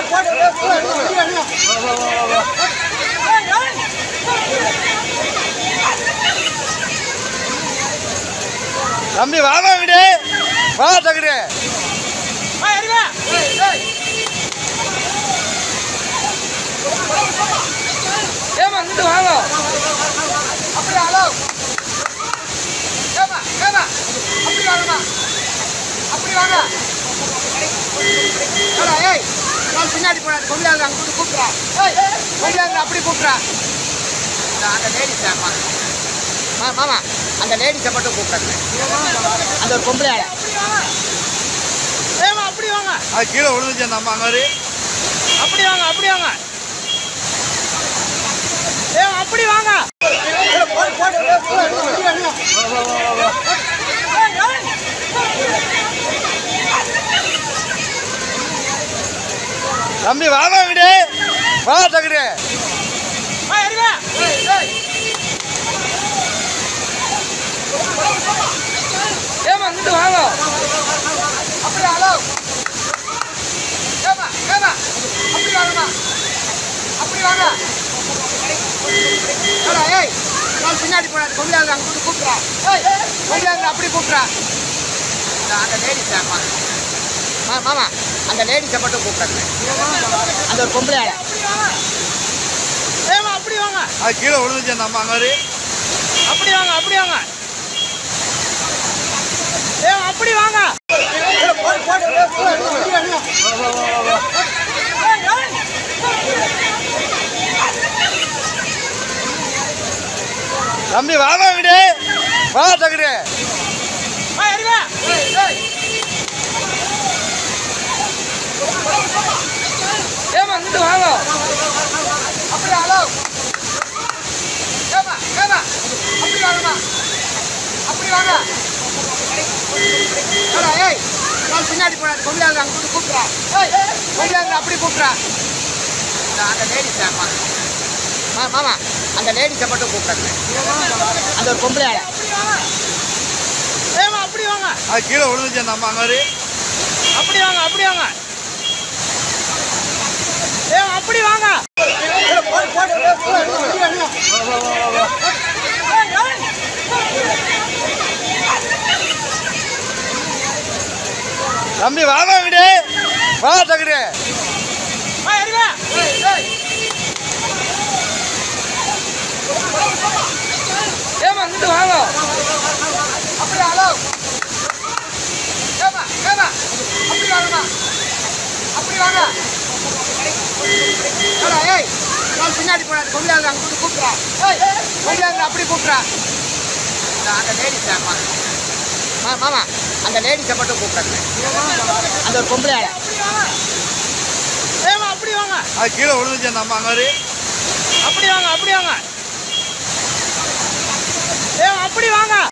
தம்பி வாங்க இங்கிட்டு வா தகுடு ஏமா இங்கிட்டு வாங்க அப்படியே ஹலோ ஏமா ஏமா அப்படி வாங்கம்மா அப்படி வாங்க ஏடா, ஏய் நான் பின்னாடி போனாது கொம்பியாங்க அங்கே கூட்டு கூப்பிட்றா ஏய் கொம்பியாங்க அப்படி கூப்பிட்றா அந்த லேடிஸ் அம்மா மா மாமா அந்த லேடிஸை மட்டும் கூப்பிட்றாங்க அந்த ஒரு பொம்பளையால ஏமா அப்படி வாங்க அது கீழே விழுந்துச்சு அந்த அம்மா அங்கே அப்படி வாங்க அப்படி வாங்க ஏமா அப்படி வாங்க தம்பி வாங்க இங்கிட்டு வா தகுடு ஏமா இங்கிட்டு வாங்க அப்படி ஹலோ ஏமா ஏமா அப்படி வாங்கம்மா அப்படி வாங்க ஏடா, ஏய் நான் பின்னாடி போனாது கொம்பியாங்க அங்கே கூட்டு கூப்பிட்றா ஏய் கொம்பியாங்க அப்படி கூப்பிட்றா அந்த லேடிஸ் அம்மா மா மாமா அந்த லேடிஸை மட்டும் கூப்பிட்றாங்க அந்த ஒரு பொம்பளையால ஏமா அப்படி வாங்க அது கீழே விழுந்துச்சு அந்த அம்மா அங்கே அப்படி வாங்க அப்படி வாங்க ஏமா அப்படி வாங்க தம்பி வாங்க இங்கிட்டு வா தகுடு ஏமா இங்கிட்டு வாங்க அப்படி ஹலோ ஏமா ஏமா அப்படி வாங்கம்மா அப்படி வாங்க ஏடா, ஏய் நான் பின்னாடி போனாது கொம்பியாங்க அங்கே கூட்டு கூப்பிட்றா ஏய் கொம்பியாங்க அப்படி கூப்பிட்றா அந்த லேடிஸ் அம்மா மா மாமா அந்த லேடிஸை மட்டும் கூப்பிட்றாங்க அந்த ஒரு பொம்பளையால ஏமா அப்படி வாங்க அது கீழே விழுந்துச்சு அந்த அம்மா அங்கே அப்படி வாங்க அப்படி வாங்க ஏமா அப்படி வாங்க தம்பி வாங்க இங்கிட்டு வா தகுடு ஏமா இங்கிட்டு வாங்க அப்படி ஹலோ ஏமா ஏமா அப்படி வாங்கம்மா அப்படி வாங்க ஏடா, ஏய் நான் பின்னாடி போனாது கொம்பியாங்க அங்கே கூட்டு கூப்பிட்றா ஏய் கொம்பியாங்க அப்படி கூப்பிட்றா அந்த லேடிஸ் அம்மா மா மாமா அந்த லேடிஸை மட்டும் கூப்பிட்றாங்க அந்த ஒரு பொம்பளையால ஏமா அப்படி வாங்க அது கீழே விழுந்துச்சு அந்த அம்மா அங்கே அப்படி வாங்க அப்படி வாங்க ஏமா அப்படி வாங்க